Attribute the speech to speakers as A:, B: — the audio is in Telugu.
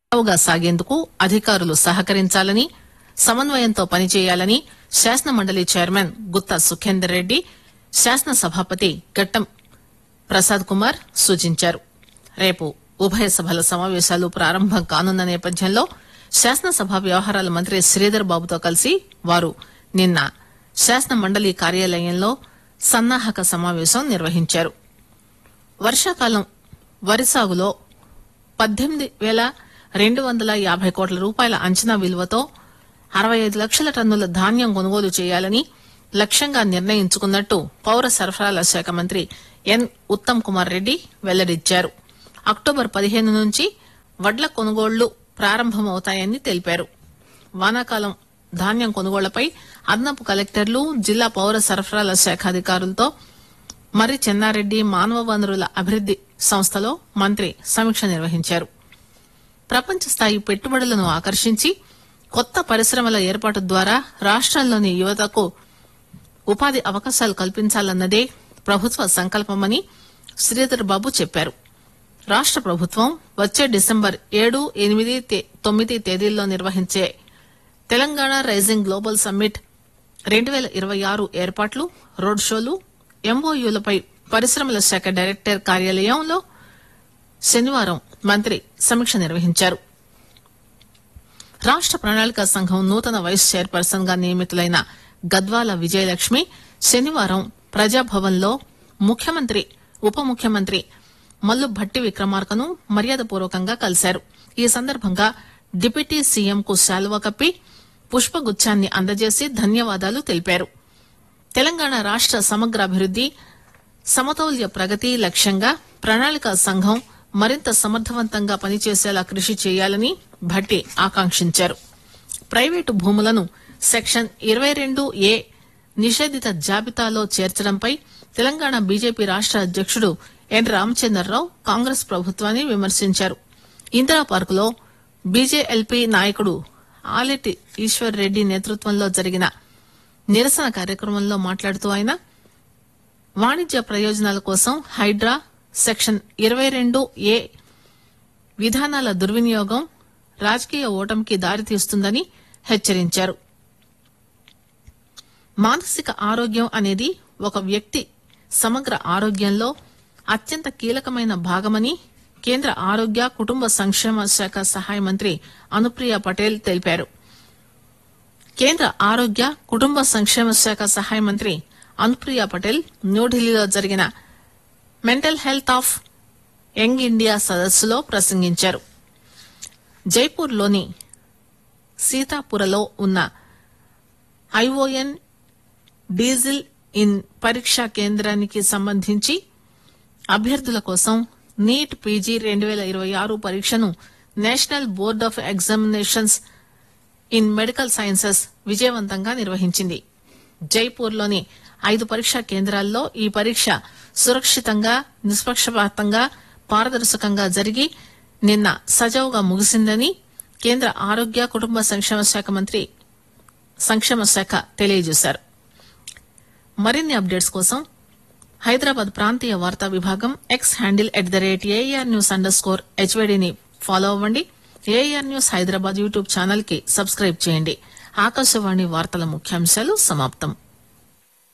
A: సజావుగా సాగేందుకు అధికారులు సహకరించాలని సమన్వయంతో పనిచేయాలని శాసన మండలి చైర్మన్ గుత్తా సుఖేందర్ రెడ్డి శాసన సభాపతి గట్టం ప్రసాద్ కుమార్ సూచించారు రేపు ఉభయ సభల సమావేశాలు ప్రారంభం కానున్న నేపథ్యంలో శాసనసభ వ్యవహారాల మంత్రి శ్రీధర్ బాబుతో కలిసి వారు నిన్న శాసన మండలి కార్యాలయంలో సన్నాహక సమావేశం నిర్వహించారు వర్షాకాలం వరి సాగులో పద్దెనిమిది వేల రెండు వందల యాభై కోట్ల రూపాయల అంచనా విలువతో అరవై ఐదు లక్షల టన్నుల ధాన్యం కొనుగోలు చేయాలని లక్ష్యంగా నిర్ణయించుకున్నట్టు పౌర సరఫరాల శాఖ మంత్రి ఎన్ ఉత్తమ్ కుమార్ రెడ్డి వెల్లడించారు అక్టోబర్ పదిహేను నుంచి వడ్ల కొనుగోళ్లు ప్రారంభమవుతాయని తెలిపారు వానాకాలం ధాన్యం కొనుగోళ్లపై అదనపు కలెక్టర్లు జిల్లా పౌర సరఫరాల శాఖ అధికారులతో మరి చెన్నారెడ్డి మానవ వనరుల అభివృద్ది సంస్థలో మంత్రి సమీక్ష నిర్వహించారు ప్రపంచ స్థాయి పెట్టుబడులను ఆకర్షించి కొత్త పరిశ్రమల ఏర్పాటు ద్వారా రాష్టంలోని యువతకు ఉపాధి అవకాశాలు కల్పించాలన్నదే ప్రభుత్వ సంకల్పమని శ్రీధర్ బాబు చెప్పారు రాష్ట ప్రభుత్వం వచ్చే డిసెంబర్ ఏడు ఎనిమిది తే- తొమ్మిది తేదీల్లో నిర్వహించే తెలంగాణ రైజింగ్ గ్లోబల్ సమ్మిట్ రెండు పేల ఇరవై ఆరు ఏర్పాట్లు రోడ్ షోలు ఎంఓయూలపై పరిశ్రమల శాఖ డైరెక్టర్ కార్యాలయంలో శనివారం మంత్రి సమీక్ష నిర్వహించారు రాష్ట ప్రణాళిక సంఘం నూతన వైస్ చైర్పర్సన్ గా నియమితులైన గద్వాల విజయలక్ష్మి శనివారం ప్రజాభవన్ లో ముఖ్యమంత్రి ఉప ముఖ్యమంత్రి మల్లు భట్టి విక్రమార్కను మర్యాదపూర్వకంగా కలిశారు ఈ సందర్భంగా డిప్యూటీ సీఎం కు శాలువా కప్పి పుష్పగుచ్చాన్ని అందజేసి ధన్యవాదాలు తెలిపారు తెలంగాణ రాష్ట సమగ్రాభివృద్ది సమతౌల్య ప్రగతి లక్ష్యంగా ప్రణాళిక సంఘం మరింత సమర్థవంతంగా పనిచేసేలా కృషి చేయాలని భట్టి ఆకాంక్షించారు ప్రైవేటు భూములను సెక్షన్ ఇరవై రెండు ఏ నిషేధిత జాబితాలో చేర్చడంపై తెలంగాణ బీజేపీ రాష్ట అధ్యకుడు ఎన్ రామచంద్రరావు కాంగ్రెస్ ప్రభుత్వాన్ని విమర్శించారు ఇందిరా పార్కులో బీజేఎల్పీ నాయకుడు ఆలెటి ఈశ్వర్ రెడ్డి నేతృత్వంలో జరిగిన నిరసన కార్యక్రమంలో మాట్లాడుతూ ఆయన వాణిజ్య ప్రయోజనాల కోసం హైడ్రా సెక్షన్ ఇరవై రెండు ఏ విధానాల దుర్వినియోగం రాజకీయ ఓటమికి దారితీస్తుందని హెచ్చరించారు మానసిక ఆరోగ్యం అనేది ఒక వ్యక్తి సమగ్ర ఆరోగ్యంలో అత్యంత కీలకమైన భాగమని కేంద్ర ఆరోగ్య కుటుంబ సంక్షేమ శాఖ సహాయ మంత్రి అనుప్రియ పటేల్ తెలిపారు కేంద్ర ఆరోగ్య కుటుంబ సంక్షేమ శాఖ సహాయ మంత్రి అనుప్రియ పటేల్ న్యూఢిల్లీలో జరిగిన mental health of young India సదస్సులో ప్రసంగించారు జైపూర్లోని సీతాపురలో ఉన్న ఐఓఎన్ డీజిల్ ఇన్ పరీక్షా కేంద్రానికి సంబంధించి అభ్యర్థుల కోసం నీట్ పీజీ రెండు పేల ఇరవై ఆరు పరీక్షను national board of examinations in medical sciences విజయవంతంగా నిర్వహించింది జైపూర్లోని ఐదు పరీక్షా కేంద్రాల్లో ఈ పరీక్ష సురక్షితంగా నిష్పక్షపాతంగా పారదర్శకంగా జరిగి నిన్న సజావుగా ముగిసిందని కేంద్ర ఆరోగ్య కుటుంబ సంక్షేమ శాఖ మంత్రి సంక్షేమ శాఖ తెలియజేశారు మరిన్ని అప్డేట్స్ కోసం హైదరాబాద్ ప్రాంతీయ వార్తా విభాగం X handle at the rate AIR news underscore హెచ్వైడీని ఫాలో అవ్వండి AIR news Hyderabad YouTube channel కి సబ్స్క్రైబ్ చేయండి ఆకాశవాణి వార్తల ముఖ్యాంశాలు సమాప్తం